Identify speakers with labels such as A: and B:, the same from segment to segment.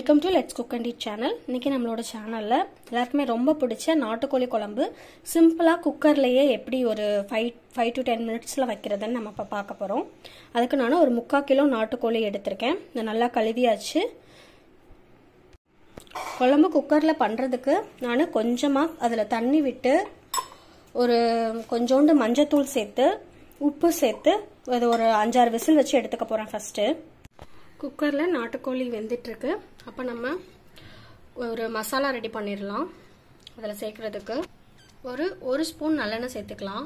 A: welcome to let's cook and eat channel இன்னைக்கு நம்மளோட சேனலில் எல்லாருக்குமே ரொம்ப பிடிச்ச நாட்டுக்கோழி குழம்பு சிம்பிளாக குக்கர்லேயே எப்படி ஒரு ஃபைவ் ஃபைவ் டு டென் மினிட்ஸில் வைக்கிறதுன்னு நம்ம இப்போ பார்க்க போகிறோம் அதுக்கு நான் ஒரு முக்கால் கிலோ நாட்டுக்கோழி எடுத்திருக்கேன் இதை நல்லா கழுவியாச்சு குழம்பு குக்கரில் பண்ணுறதுக்கு நான் கொஞ்சமாக அதில் தண்ணி விட்டு ஒரு கொஞ்சோண்டு மஞ்சத்தூள் சேர்த்து உப்பு சேர்த்து அது ஒரு அஞ்சாறு விசில் வச்சு எடுத்துக்க போகிறேன் ஃபஸ்ட்டு குக்கரில் நாட்டுக்கோழி வெந்துட்டுருக்கு அப்போ நம்ம ஒரு மசாலா ரெடி பண்ணிடலாம் அதில் சேர்க்குறதுக்கு ஒரு ஒரு ஸ்பூன் நல்லெண்ணெய் சேர்த்துக்கலாம்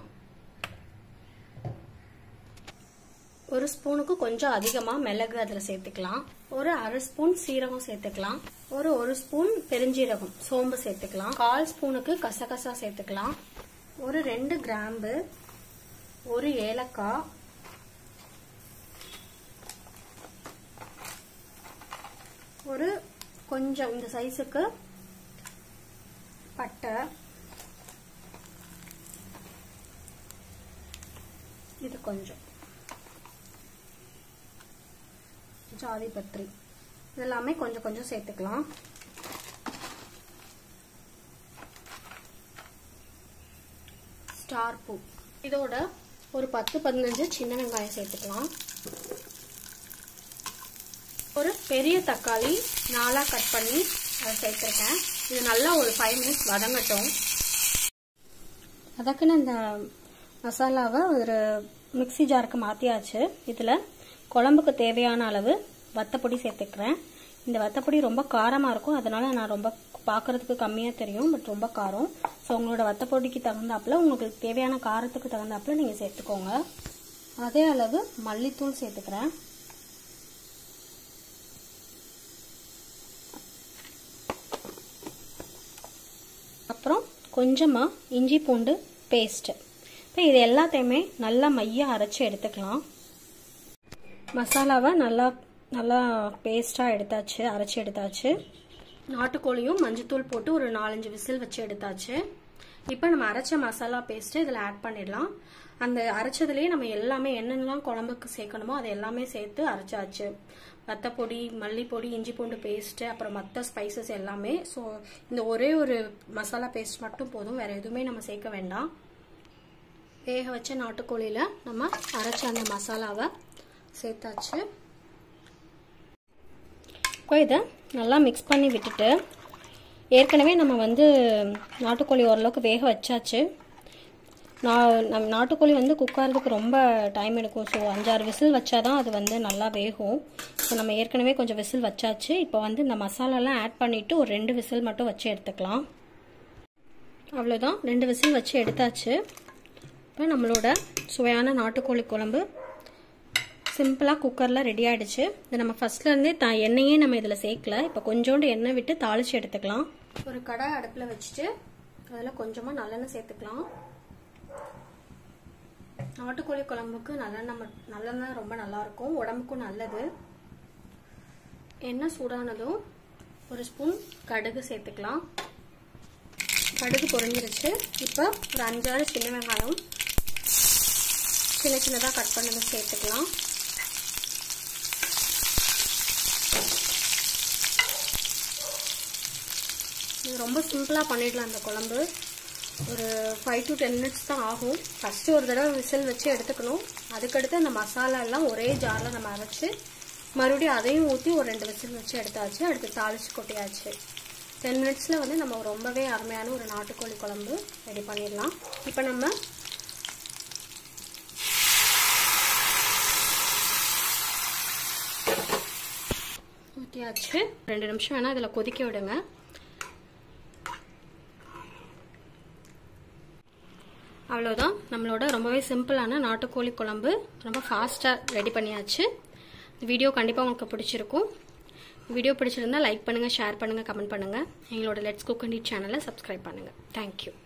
A: ஒரு ஸ்பூனுக்கு கொஞ்சம் அதிகமாக மிளகு அதில் சேர்த்துக்கலாம் ஒரு அரை ஸ்பூன் சீரகம் சேர்த்துக்கலாம் ஒரு ஒரு ஸ்பூன் பெருஞ்சீரகம் சோம்பு சேர்த்துக்கலாம் கால் ஸ்பூனுக்கு கசகசா சேர்த்துக்கலாம் ஒரு ரெண்டு கிராம்பு ஒரு ஏலக்காய் ஒரு கொஞ்சம் இந்த சைஸுக்கு பட்டை இது கொஞ்சம் ஜாதி பத்திரி இதெல்லாமே கொஞ்சம் கொஞ்சம் சேர்த்துக்கலாம் ஸ்டார் பூ இதோட ஒரு பத்து பதினஞ்சு சின்ன வெங்காயம் சேர்த்துக்கலாம் ஒரு பெரிய தக்காளி நாலாக கட் பண்ணி அதை சேர்த்துருக்கேன் இது நல்லா ஒரு ஃபைவ் மினிட்ஸ் வதங்கட்டும் வதக்குன இந்த மசாலாவை ஒரு மிக்சி ஜாருக்கு மாற்றியாச்சு இதில் குழம்புக்கு தேவையான அளவு வத்தப்பொடி சேர்த்துக்கிறேன் இந்த வத்தப்பொடி ரொம்ப காரமாக இருக்கும் அதனால நான் ரொம்ப பார்க்குறதுக்கு கம்மியாக தெரியும் பட் ரொம்ப காரம் ஸோ உங்களோட வத்தப்பொடிக்கு தகுந்தாப்பில் உங்களுக்கு தேவையான காரத்துக்கு தகுந்தாப்பில் நீங்கள் சேர்த்துக்கோங்க அதே அளவு மல்லித்தூள் சேர்த்துக்கிறேன் அப்புறம் கொஞ்சமாக இஞ்சி பூண்டு பேஸ்ட்டு இப்போ இது எல்லாத்தையுமே நல்லா மையாக அரைச்சி எடுத்துக்கலாம் மசாலாவை நல்லா நல்லா பேஸ்ட்டாக எடுத்தாச்சு அரைச்சி எடுத்தாச்சு நாட்டுக்கோழியும் மஞ்சத்தூள் போட்டு ஒரு நாலஞ்சு விசில் வச்சு எடுத்தாச்சு இப்போ நம்ம அரைச்ச மசாலா பேஸ்ட்டு இதில் ஆட் பண்ணிடலாம் அந்த அரைச்சதுலேயே நம்ம எல்லாமே என்னென்னலாம் குழம்புக்கு சேர்க்கணுமோ அது எல்லாமே சேர்த்து அரைச்சாச்சு வத்தப்பொடி மல்லிப்பொடி இஞ்சி பூண்டு பேஸ்ட்டு அப்புறம் மற்ற ஸ்பைசஸ் எல்லாமே ஸோ இந்த ஒரே ஒரு மசாலா பேஸ்ட் மட்டும் போதும் வேறு எதுவுமே நம்ம சேர்க்க வேண்டாம் வேக வச்ச நாட்டுக்கோழியில் நம்ம அரைச்ச அந்த மசாலாவை சேர்த்தாச்சு இப்போ இதை நல்லா மிக்ஸ் பண்ணி விட்டுட்டு ஏற்கனவே நம்ம வந்து நாட்டுக்கோழி ஓரளவுக்கு வேக வச்சாச்சு நான் நம் நாட்டுக்கோழி வந்து குக்காரதுக்கு ரொம்ப டைம் எடுக்கும் ஸோ அஞ்சாறு விசில் வச்சாதான் அது வந்து நல்லா வேகும் ஸோ நம்ம ஏற்கனவே கொஞ்சம் விசில் வச்சாச்சு இப்போ வந்து இந்த மசாலாலாம் ஆட் பண்ணிவிட்டு ஒரு ரெண்டு விசில் மட்டும் வச்சு எடுத்துக்கலாம் அவ்வளோதான் ரெண்டு விசில் வச்சு எடுத்தாச்சு இப்போ நம்மளோட சுவையான நாட்டுக்கோழி குழம்பு சிம்பிளாக குக்கரில் ரெடி ஆகிடுச்சு இது நம்ம ஃபஸ்ட்லேருந்தே த எண்ணெயே நம்ம இதில் சேர்க்கல இப்போ கொஞ்சோண்டு எண்ணெய் விட்டு தாளித்து எடுத்துக்கலாம் ஒரு கடை அடுப்பில் வச்சுட்டு அதில் கொஞ்சமாக நல்லெண்ணெய் சேர்த்துக்கலாம் நாட்டுக்கோழி குழம்புக்கு நல்லெண்ணெய் நல்லெண்ணெய் ரொம்ப நல்லாயிருக்கும் உடம்புக்கும் நல்லது எண்ணெய் சூடானதும் ஒரு ஸ்பூன் கடுகு சேர்த்துக்கலாம் கடுகு பொரிஞ்சிருச்சு இப்போ ஒரு அஞ்சாறு சின்ன வெங்காயம் சின்ன சின்னதாக கட் பண்ணதை சேர்த்துக்கலாம் இது ரொம்ப சிம்பிளாக பண்ணிடலாம் அந்த குழம்பு ஒரு ஃபைவ் டு டென் மினிட்ஸ் தான் ஆகும் ஃபஸ்ட்டு ஒரு தடவை விசில் வச்சு எடுத்துக்கணும் அதுக்கடுத்து அந்த மசாலா எல்லாம் ஒரே ஜாரில் நம்ம அரைச்சி மறுபடியும் அதையும் ஊற்றி ஒரு ரெண்டு விசில் வச்சு எடுத்தாச்சு அடுத்து தாளிச்சு கொட்டியாச்சு டென் மினிட்ஸில் வந்து நம்ம ரொம்பவே அருமையான ஒரு நாட்டுக்கோழி குழம்பு ரெடி பண்ணிடலாம் இப்போ நம்ம ஊற்றியாச்சு ரெண்டு நிமிஷம் வேணால் இதில் கொதிக்க விடுங்க அவ்வளோதான் நம்மளோட ரொம்பவே சிம்பிளான நாட்டுக்கோழி குழம்பு ரொம்ப ஃபாஸ்ட்டாக ரெடி பண்ணியாச்சு வீடியோ கண்டிப்பாக உங்களுக்கு பிடிச்சிருக்கும் வீடியோ பிடிச்சிருந்தா லைக் பண்ணுங்கள் ஷேர் பண்ணுங்கள் கமெண்ட் பண்ணுங்கள் எங்களோட லெட்ஸ் குக் அண்ட் சேனலை சப்ஸ்கிரைப் பண்ணுங்கள் தேங்க்யூ